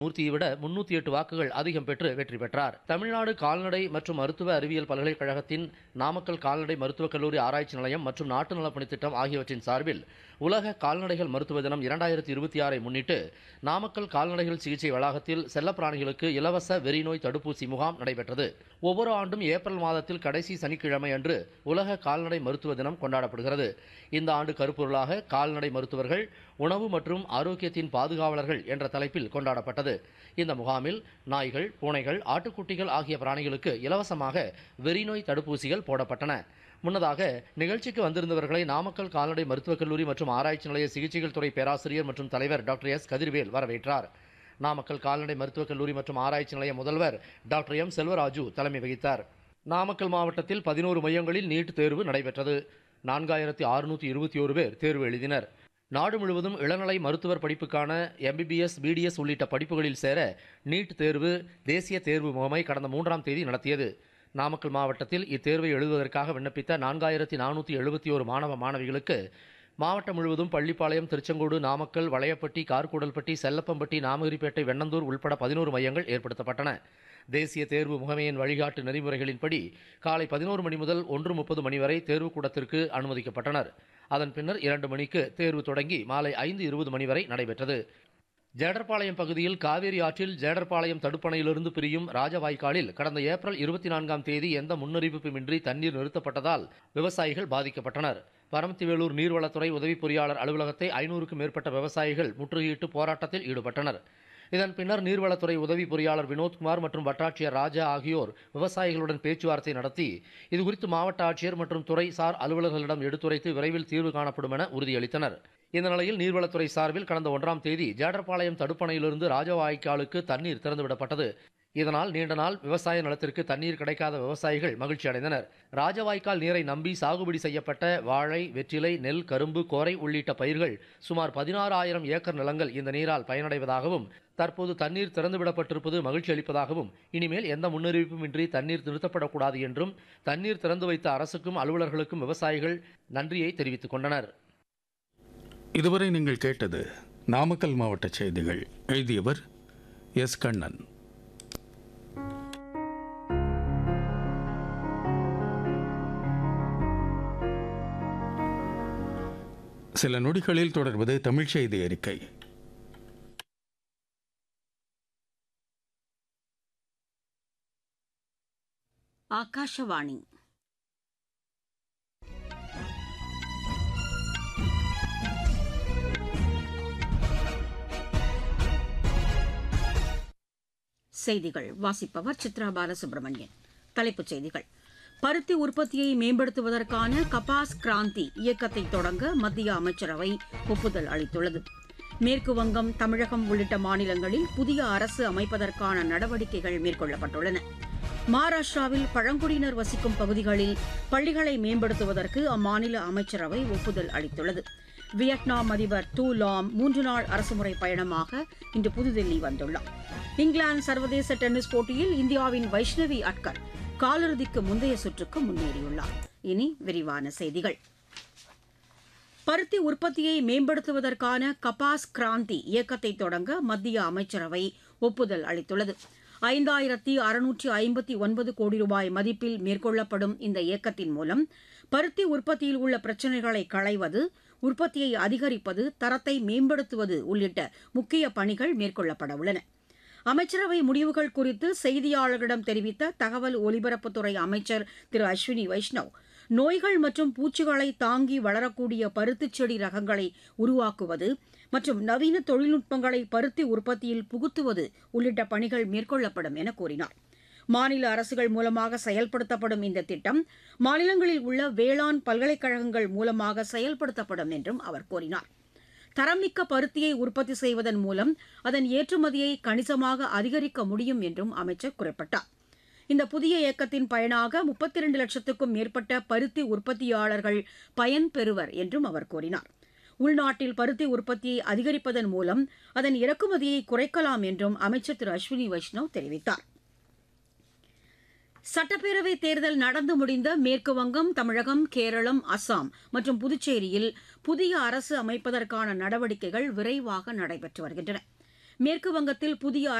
மூர்த்தியை விட முன்னூத்தி எட்டு வாக்குகள் அதிகம் பெற்று வெற்றி பெற்றார் தமிழ்நாடு கால்நடை மற்றும் மருத்துவ அறிவியல் பல்கலைக்கழகத்தின் நாமக்கல் கால்நடை மருத்துவக் கல்லூரி ஆராய்ச்சி நிலையம் மற்றும் நாட்டு நலப்பணித் திட்டம் ஆகியவற்றின் சார்பில் உலக கால்நடைகள் மருத்துவ தினம் இரண்டாயிரத்தி இருபத்தி ஆறை முன்னிட்டு நாமக்கல் கால்நடைகள் சிகிச்சை வளாகத்தில் செல்லப்பிராணிகளுக்கு இலவச வெறிநோய் தடுப்பூசி முகாம் நடைபெற்றது ஒவ்வொரு ஆண்டும் ஏப்ரல் மாதத்தில் கடைசி சனிக்கிழமை அன்று உலக கால்நடை மருத்துவ தினம் கொண்டாடப்படுகிறது இந்த ஆண்டு கருப்பொருளாக கால்நடை மருத்துவர்கள் உணவு மற்றும் ஆரோக்கியத்தின் பாதுகாவலர்கள் என்ற தலைப்பில் கொண்டாடப்பட்டது இந்த முகாமில் நாய்கள் பூனைகள் ஆட்டுக்குட்டிகள் ஆகிய பிராணிகளுக்கு இலவசமாக வெறிநோய் தடுப்பூசிகள் போடப்பட்டன முன்னதாக நிகழ்ச்சிக்கு வந்திருந்தவர்களை நாமக்கல் கால்நடை மருத்துவக் கல்லூரி மற்றும் ஆராய்ச்சி நிலைய சிகிச்சைகள் துறை பேராசிரியர் மற்றும் தலைவர் டாக்டர் எஸ் கதிர்வேல் வரவேற்றார் நாமக்கல் கால்நடை மருத்துவக் கல்லூரி மற்றும் ஆராய்ச்சி நிலைய முதல்வர் டாக்டர் எம் செல்வராஜு தலைமை வகித்தார் நாமக்கல் மாவட்டத்தில் பதினோரு மையங்களில் நீட் தேர்வு நடைபெற்றது நான்காயிரத்தி அறுநூற்றி இருபத்தி ஒரு பேர் தேர்வு எழுதினர் நாடு முழுவதும் இளநிலை மருத்துவர் படிப்புக்கான எம்பிபிஎஸ் பிடிஎஸ் உள்ளிட்ட படிப்புகளில் சேர நீட் தேர்வு தேசிய தேர்வு முகமை கடந்த மூன்றாம் தேதி நடத்தியது நாமக்கல் மாவட்டத்தில் இத்தேர்வை எழுதுவதற்காக விண்ணப்பித்த நான்காயிரத்தி நானூற்றி எழுபத்தி ஒரு மாணவ மாணவிகளுக்கு மாவட்டம் முழுவதும் பள்ளிப்பாளையம் திருச்செங்கோடு நாமக்கல் வளையப்பட்டி கார்கூடல்பட்டி செல்லப்பம்பட்டி நாமகிரிப்பேட்டை வெண்ணந்தூர் உள்பட பதினோரு மையங்கள் ஏற்படுத்தப்பட்டன தேசிய தேர்வு முகமையின் வழிகாட்டு நெறிமுறைகளின்படி காலை பதினோரு மணி முதல் ஒன்று முப்பது மணி வரை தேர்வுக்கூடத்திற்கு அனுமதிக்கப்பட்டனர் அதன் பின்னர் இரண்டு மணிக்கு தேர்வு தொடங்கி மாலை ஐந்து இருபது மணி வரை நடைபெற்றது ஜேடர்பாளையம் பகுதியில் காவேரி ஆற்றில் ஜேடர்பாளையம் தடுப்பணையிலிருந்து பிரியும் ராஜவாய்க்காலில் கடந்த ஏப்ரல் இருபத்தி நான்காம் தேதி எந்த முன்னறிவிப்புமின்றி தண்ணீர் நிறுத்தப்பட்டதால் விவசாயிகள் பாதிக்கப்பட்டனர் பரமத்திவேலூர் நீர்வளத்துறை உதவி பொறியாளர் அலுவலகத்தை ஐநூறுக்கும் மேற்பட்ட விவசாயிகள் முற்றுகையிட்டு போராட்டத்தில் ஈடுபட்டனர் இதன் பின்னர் நீர்வளத்துறை உதவி பொறியாளர் வினோத்குமார் மற்றும் வட்டாட்சியர் ராஜா ஆகியோர் விவசாயிகளுடன் பேச்சுவார்த்தை நடத்தி இதுகுறித்து மாவட்ட ஆட்சியர் மற்றும் துறை சார் அலுவலர்களிடம் எடுத்துரைத்து விரைவில் தீர்வு காணப்படும் என உறுதியளித்தனர் இந்த நிலையில் நீர்வளத்துறை சார்பில் கடந்த ஒன்றாம் தேதி ஜேடர்பாளையம் தடுப்பணையிலிருந்து ராஜவாய்க்காலுக்கு தண்ணீர் திறந்துவிடப்பட்டது இதனால் நீண்ட நாள் விவசாய நிலத்திற்கு தண்ணீர் கிடைக்காத விவசாயிகள் மகிழ்ச்சி அடைந்தனர் ராஜவாய்க்கால் நீரை நம்பி சாகுபடி செய்யப்பட்ட வாழை வெற்றிலை நெல் கரும்பு கோரை உள்ளிட்ட பயிர்கள் சுமார் பதினாறாயிரம் ஏக்கர் நிலங்கள் இந்த நீரால் பயனடைவதாகவும் தற்போது தண்ணீர் திறந்துவிடப்பட்டிருப்பது மகிழ்ச்சி அளிப்பதாகவும் இனிமேல் எந்த முன்னறிவிப்புமின்றி தண்ணீர் நிறுத்தப்படக்கூடாது என்றும் தண்ணீர் திறந்து வைத்த அரசுக்கும் அலுவலர்களுக்கும் விவசாயிகள் நன்றியை தெரிவித்துக் கொண்டனர் இதுவரை நீங்கள் கேட்டது நாமக்கல் மாவட்ட செய்திகள் எழுதியவர் எஸ் கண்ணன் சில நொடிகளில் தொடர்வது தமிழ் செய்தி அறிக்கை ಆಕಾಶವಾಣಿ செய்திகள் வாசிப்பவர் சித்ரா பாலசுப்ரமணியன் தலைப்புச் செய்திகள் பருத்தி உற்பத்தியை மேம்படுத்துவதற்கான கபாஸ் கிராந்தி இயக்கத்தை தொடங்க மத்திய அமைச்சரவை ஒப்புதல் அளித்துள்ளது மேற்கு வங்கம் தமிழகம் உள்ளிட்ட மாநிலங்களில் புதிய அரசு அமைப்பதற்கான நடவடிக்கைகள் மேற்கொள்ளப்பட்டுள்ளன மகாராஷ்டிராவில் பழங்குடியினர் வசிக்கும் பகுதிகளில் பள்ளிகளை மேம்படுத்துவதற்கு அம்மாநில அமைச்சரவை ஒப்புதல் அளித்துள்ளது வியட்நாம் அதிபர் டூ லாம் மூன்று நாள் அரசுமுறை பயணமாக இன்று புதுதில்லி வந்துள்ளார் இங்கிலாந்து சர்வதேச டென்னிஸ் போட்டியில் இந்தியாவின் வைஷ்ணவி அட்கர் காலிறுதிக்கு முந்தைய சுற்றுக்கு முன்னேறியுள்ளார் இனி விரிவான செய்திகள் பருத்தி உற்பத்தியை மேம்படுத்துவதற்கான கபாஸ் கிராந்தி இயக்கத்தை தொடங்க மத்திய அமைச்சரவை ஒப்புதல் அளித்துள்ளது ஐந்தாயிரத்தி அறுநூற்றி ஐம்பத்தி ஒன்பது கோடி ரூபாய் மதிப்பில் மேற்கொள்ளப்படும் இந்த இயக்கத்தின் மூலம் பருத்தி உற்பத்தியில் உள்ள பிரச்சினைகளை களைவது உற்பத்தியை அதிகரிப்பது தரத்தை மேம்படுத்துவது உள்ளிட்ட முக்கிய பணிகள் மேற்கொள்ளப்பட உள்ளன அமைச்சரவை முடிவுகள் குறித்து செய்தியாளர்களிடம் தெரிவித்த தகவல் ஒலிபரப்புத்துறை அமைச்சர் திரு அஸ்வினி வைஷ்ணவ் நோய்கள் மற்றும் பூச்சிகளை தாங்கி வளரக்கூடிய பருத்திச் செடி ரகங்களை உருவாக்குவது மற்றும் நவீன தொழில்நுட்பங்களை பருத்தி உற்பத்தியில் புகுத்துவது உள்ளிட்ட பணிகள் மேற்கொள்ளப்படும் என கூறினார் மாநில அரசுகள் மூலமாக செயல்படுத்தப்படும் இந்த திட்டம் மாநிலங்களில் உள்ள வேளாண் பல்கலைக்கழகங்கள் மூலமாக செயல்படுத்தப்படும் என்றும் அவர் கூறினார் தரமிக்க பருத்தியை உற்பத்தி செய்வதன் மூலம் அதன் ஏற்றுமதியை கணிசமாக அதிகரிக்க முடியும் என்றும் அமைச்சர் குறிப்பிட்டார் இந்த புதிய இயக்கத்தின் பயனாக முப்பத்தி இரண்டு லட்சத்துக்கும் மேற்பட்ட பருத்தி உற்பத்தியாளர்கள் பயன்பெறுவர் என்றும் அவர் கூறினார் உள்நாட்டில் பருத்தி உற்பத்தியை அதிகரிப்பதன் மூலம் அதன் இறக்குமதியை குறைக்கலாம் என்றும் அமைச்சர் திரு அஸ்வினி வைஷ்ணவ் தெரிவித்தார் சட்டப்பேரவை தேர்தல் நடந்து முடிந்த மேற்கு வங்கம் தமிழகம் கேரளம் அசாம் மற்றும் புதுச்சேரியில் புதிய அரசு அமைப்பதற்கான நடவடிக்கைகள் விரைவாக நடைபெற்று வருகின்றன மேற்கு வங்கத்தில் புதிய